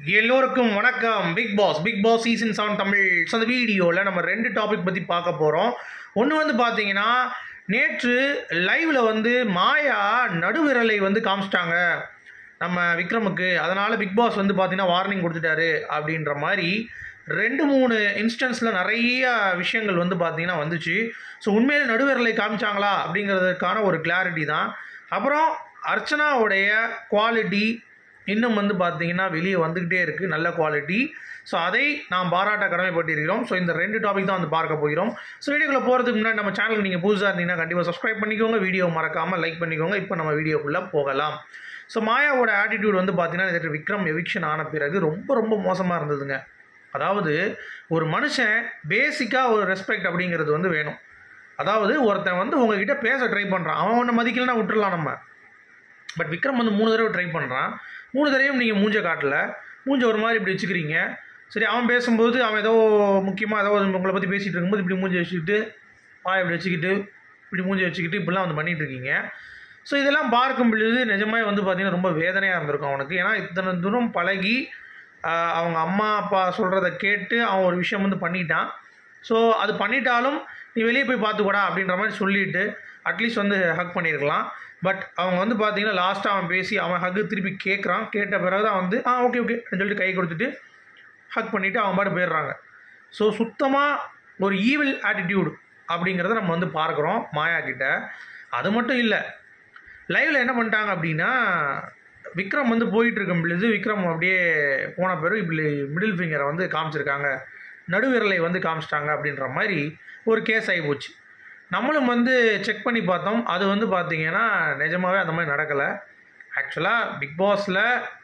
எல்லோருக்கும் வணக்கம் Bigg Boss Bigg Boss season seven Tamil so அந்த வீடியோவில் நம்ம ரெண்டு டாபிக் பற்றி பார்க்க போகிறோம் ஒன்று வந்து பார்த்தீங்கன்னா நேற்று லைவில் வந்து மாயா நடுவிரலை வந்து காமிச்சிட்டாங்க நம்ம விக்ரமுக்கு அதனால் பிக் பாஸ் வந்து பார்த்தீங்கன்னா வார்னிங் கொடுத்துட்டாரு அப்படின்ற மாதிரி ரெண்டு மூணு இன்ஸ்டன்ஸில் நிறைய விஷயங்கள் வந்து பார்த்தீங்கன்னா வந்துச்சு ஸோ உண்மையில் நடுவிரலை காமிச்சாங்களா அப்படிங்கிறதுக்கான ஒரு கிளாரிட்டி தான் அப்புறம் அர்ச்சனாவுடைய குவாலிட்டி இன்னும் வந்து பார்த்தீங்கன்னா வெளியே வந்துக்கிட்டே இருக்குது நல்ல குவாலிட்டி ஸோ அதை நாம் பாராட்ட கடமைப்பட்டிருக்கிறோம் ஸோ இந்த ரெண்டு டாபிக் தான் வந்து பார்க்க போகிறோம் ஸோ வீடியோக்குள்ள போகிறதுக்கு முன்னாடி நம்ம சேனலுக்கு நீங்கள் புதுசாக இருந்தீங்கன்னா கண்டிப்பாக சப்ஸ்கிரைப் பண்ணிக்கோங்க வீடியோ மறக்காமல் லைக் பண்ணிக்கோங்க இப்போ நம்ம வீடியோக்குள்ளே போகலாம் ஸோ மாயாவோட ஆட்டிடியூட் வந்து பார்த்தீங்கன்னா நேற்று விக்ரம் எவிக்ஷன் ஆன பிறகு ரொம்ப ரொம்ப மோசமாக இருந்ததுங்க அதாவது ஒரு மனுஷன் பேசிக்காக ஒரு ரெஸ்பெக்ட் அப்படிங்கிறது வந்து வேணும் அதாவது ஒருத்தன் வந்து உங்ககிட்ட பேச ட்ரை பண்ணுறான் அவன் ஒன்று மதிக்கலைன்னா விட்டுறலாம் நம்ம பட் விக்ரம் வந்து மூணு தடவை ட்ரை பண்ணுறான் மூணு தடவையும் நீங்கள் மூஞ்ச காட்டல மூஞ்ச ஒரு மாதிரி இப்படி வச்சுக்கிறீங்க சரி அவன் பேசும்போது அவன் ஏதோ முக்கியமாக ஏதோ ஒரு உங்களை பற்றி பேசிகிட்டு இருக்கும்போது இப்படி மூஞ்சி வச்சுக்கிட்டு வாய் இப்படி வச்சுக்கிட்டு இப்படி மூஞ்சி வச்சுக்கிட்டு இப்படிலாம் வந்து பண்ணிகிட்டு இருக்கீங்க ஸோ இதெல்லாம் பார்க்கும் பொழுது நிஜமாய் வந்து பார்த்திங்கன்னா ரொம்ப வேதனையாக இருந்திருக்கும் அவனுக்கு ஏன்னா இத்தனை தூரம் பழகி ஆஹ், அவங்க அம்மா அப்பா சொல்கிறத கேட்டு அவன் ஒரு விஷயம் வந்து பண்ணிட்டான் ஸோ அது பண்ணிட்டாலும் நீ வெளியே போய் பார்த்துக்கூடா அப்படின்ற மாதிரி சொல்லிட்டு அட்லீஸ்ட் வந்து ஹக் பண்ணியிருக்கலாம் பட் அவங்க வந்து பார்த்தீங்கன்னா லாஸ்ட்டாக அவன் பேசி அவன் ஹக்கு திருப்பி கேட்குறான் கேட்ட பிறகு தான் வந்து ஆ ஓகே ஓகே சொல்லிட்டு கை கொடுத்துட்டு ஹக் பண்ணிவிட்டு அவன் பாட்டு போயிடுறாங்க ஸோ சுத்தமாக ஒரு ஈவில் ஆட்டிடியூட் அப்படிங்கிறத நம்ம வந்து பார்க்குறோம் மாயா கிட்ட அது மட்டும் இல்லை லைவில் என்ன பண்ணிட்டாங்க அப்படின்னா விக்ரம் வந்து போயிட்டு இருக்கும் பொழுது விக்ரம் அப்படியே போன பிறகு இப்படி மிடில் ஃபிங்கரை வந்து காமிச்சிருக்காங்க நடுவிரலை வந்து காமிச்சிட்டாங்க அப்படின்ற மாதிரி ஒரு கேஸ் ஆகி போச்சு நம்மளும் வந்து செக் பண்ணி பார்த்தோம் அது வந்து பார்த்தீங்கன்னா நிஜமாவே அந்த மாதிரி நடக்கலை ஆக்சுவலாக பிக் பாஸில்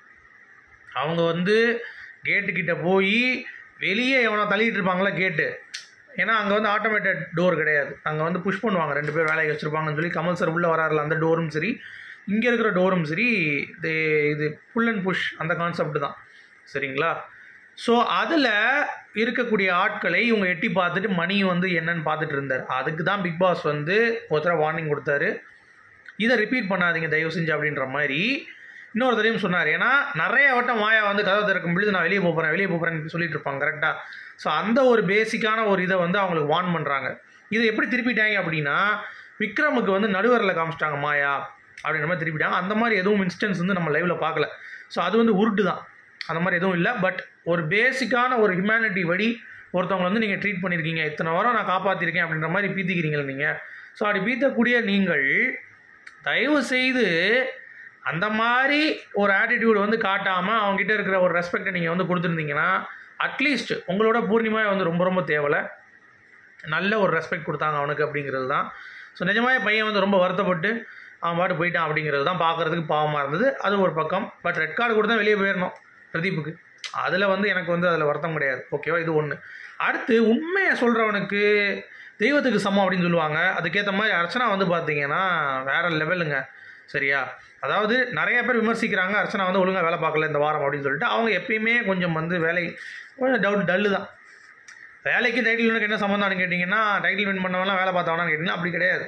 அவங்க வந்து கேட்டுக்கிட்ட போய் வெளியே எவனோ தள்ளிட்டு இருப்பாங்களா கேட்டு ஏன்னா அங்கே வந்து ஆட்டோமேட்டட் டோர் கிடையாது அங்கே வந்து புஷ் பண்ணுவாங்க ரெண்டு பேர் வேலைக்கு வச்சுருப்பாங்கன்னு சொல்லி கமல் சார் உள்ளே வராருல அந்த டோரும் சரி இங்கே இருக்கிற டோரும் சரி இது இது புல் அண்ட் புஷ் அந்த கான்செப்ட் தான் சரிங்களா ஸோ அதில் இருக்கக்கூடிய ஆட்களை இவங்க எட்டி பார்த்துட்டு மணி வந்து என்னன்னு பார்த்துட்டு இருந்தார் அதுக்கு தான் பிக் பாஸ் வந்து ஒருத்தர வார்னிங் கொடுத்தாரு இதை ரிப்பீட் பண்ணாதீங்க தயவு செஞ்சு அப்படின்ற மாதிரி இன்னொரு தடவையும் சொன்னார் ஏன்னா நிறைய வட்டம் மாயா வந்து கதவை திறக்கும் பொழுது நான் வெளியே போகிறேன் வெளியே போகிறேன்னு சொல்லிட்டு இருப்பாங்க கரெக்டாக ஸோ அந்த ஒரு பேசிக்கான ஒரு இதை வந்து அவங்களுக்கு வார்ன் பண்ணுறாங்க இதை எப்படி திருப்பிட்டாங்க அப்படின்னா விக்ரமுக்கு வந்து நடுவரில் காமிச்சிட்டாங்க மாயா அப்படின்ற மாதிரி திருப்பிட்டாங்க அந்த மாதிரி எதுவும் இன்ஸ்டன்ஸ் வந்து நம்ம லைவில் பார்க்கல ஸோ அது வந்து உருட்டு தான் அந்த மாதிரி எதுவும் இல்லை பட் ஒரு பேசிக்கான ஒரு ஹியூமனிட்டி வழி ஒருத்தவங்களை வந்து நீங்கள் ட்ரீட் பண்ணியிருக்கீங்க இத்தனை வாரம் நான் காப்பாற்றிருக்கேன் அப்படின்ற மாதிரி பீத்திக்கிறீங்களா நீங்கள் ஸோ அப்படி பீத்தக்கூடிய நீங்கள் தயவு செய்து அந்த மாதிரி ஒரு ஆட்டிடியூட் வந்து காட்டாமல் அவங்ககிட்ட இருக்கிற ஒரு ரெஸ்பெக்டை நீங்கள் வந்து கொடுத்துருந்தீங்கன்னா அட்லீஸ்ட் உங்களோட பூர்ணிமாவை வந்து ரொம்ப ரொம்ப தேவலை நல்ல ஒரு ரெஸ்பெக்ட் கொடுத்தாங்க அவனுக்கு அப்படிங்கிறது தான் ஸோ நிஜமாவே பையன் வந்து ரொம்ப வருத்தப்பட்டு அவன் பாட்டு போயிட்டான் அப்படிங்கிறது தான் பார்க்குறதுக்கு பாவமாக இருந்தது அது ஒரு பக்கம் பட் ரெட் கார்டு கொடுத்தா வெளியே போயிடணும் பிரதீப்புக்கு அதில் வந்து எனக்கு வந்து அதில் வருத்தம் கிடையாது ஓகேவா இது ஒன்று அடுத்து உண்மையை சொல்கிறவனுக்கு தெய்வத்துக்கு சமம் அப்படின்னு சொல்லுவாங்க அதுக்கேற்ற மாதிரி அர்ச்சனா வந்து பார்த்தீங்கன்னா வேற லெவலுங்க சரியா அதாவது நிறைய பேர் விமர்சிக்கிறாங்க அர்ச்சனா வந்து ஒழுங்காக வேலை பார்க்கல இந்த வாரம் அப்படின்னு சொல்லிட்டு அவங்க எப்பயுமே கொஞ்சம் வந்து வேலை கொஞ்சம் டவுட் டல்லு தான் வேலைக்கு டைட்டில் வினுக்கு என்ன சம்மந்தம்னு கேட்டிங்கன்னா டைட்டில் வின் பண்ணவன்லாம் வேலை பார்த்தவனான்னு கேட்டிங்கன்னா அப்படி கிடையாது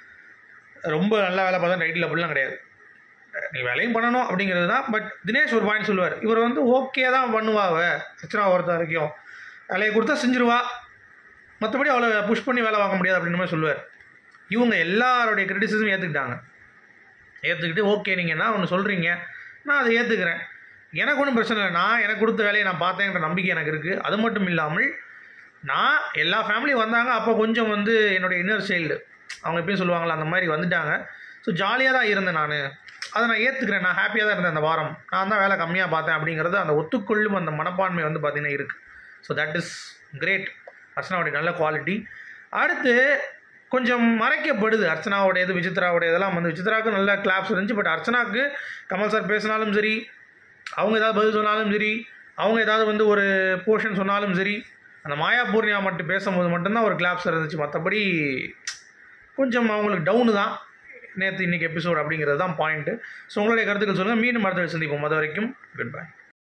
ரொம்ப நல்லா வேலை பார்த்தா டைட்டில் அப்படிலாம் கிடையாது நீ வேலையும் பண்ணணும் அப்படிங்கிறது தான் பட் தினேஷ் ஒரு பாயிண்ட் சொல்லுவார் இவர் வந்து ஓகே தான் பண்ணுவாவ அர்ச்சனா ஒருத்த வரைக்கும் வேலையை கொடுத்தா செஞ்சிருவா மற்றபடி அவளை புஷ் பண்ணி வேலை வாங்க முடியாது அப்படின்னு மாதிரி சொல்லுவார் இவங்க எல்லாருடைய கிரிட்டிசிசம் ஏற்றுக்கிட்டாங்க ஏற்றுக்கிட்டு ஓகே நீங்கள் என்ன ஒன்று சொல்கிறீங்க நான் அதை ஏற்றுக்கிறேன் எனக்கு ஒன்றும் பிரச்சனை இல்லை நான் எனக்கு கொடுத்த வேலையை நான் பார்த்தேங்கிற நம்பிக்கை எனக்கு இருக்குது அது மட்டும் இல்லாமல் நான் எல்லா ஃபேமிலியும் வந்தாங்க அப்போ கொஞ்சம் வந்து என்னுடைய இன்னர் சைல்டு அவங்க எப்பயும் சொல்லுவாங்களா அந்த மாதிரி வந்துட்டாங்க ஸோ ஜாலியாக தான் இருந்தேன் நான் அதை நான் ஏற்றுக்கிறேன் நான் ஹாப்பியாக தான் இருந்தேன் அந்த வாரம் நான் தான் வேலை கம்மியாக பார்த்தேன் அப்படிங்கிறது அந்த ஒத்துக்கொள்ளும் அந்த மனப்பான்மை வந்து பார்த்திங்கன்னா இருக்குது ஸோ தட் இஸ் கிரேட் அர்ச்சனாவுடைய நல்ல குவாலிட்டி அடுத்து கொஞ்சம் மறைக்கப்படுது அர்ச்சனாவுடையது விசித்ராவுடைய இதெல்லாம் வந்து விசித்ராவுக்கு நல்ல கிளாப்ஸ் இருந்துச்சு பட் அர்ச்சனாவுக்கு கமல் சார் பேசினாலும் சரி அவங்க ஏதாவது பதில் சொன்னாலும் சரி அவங்க ஏதாவது வந்து ஒரு போர்ஷன் சொன்னாலும் சரி அந்த மாயா பூர்ணியா மட்டும் பேசும்போது மட்டும்தான் ஒரு கிளாப்ஸ் இருந்துச்சு மற்றபடி கொஞ்சம் அவங்களுக்கு டவுனு தான் நேற்று இன்றைக்கி எபிசோட் அப்படிங்கிறது தான் பாயிண்ட்டு ஸோ உங்களுடைய கருத்துக்கள் சொல்லுங்கள் மீண்டும் அடுத்த சந்திப்போம் அது வரைக்கும் குட் பை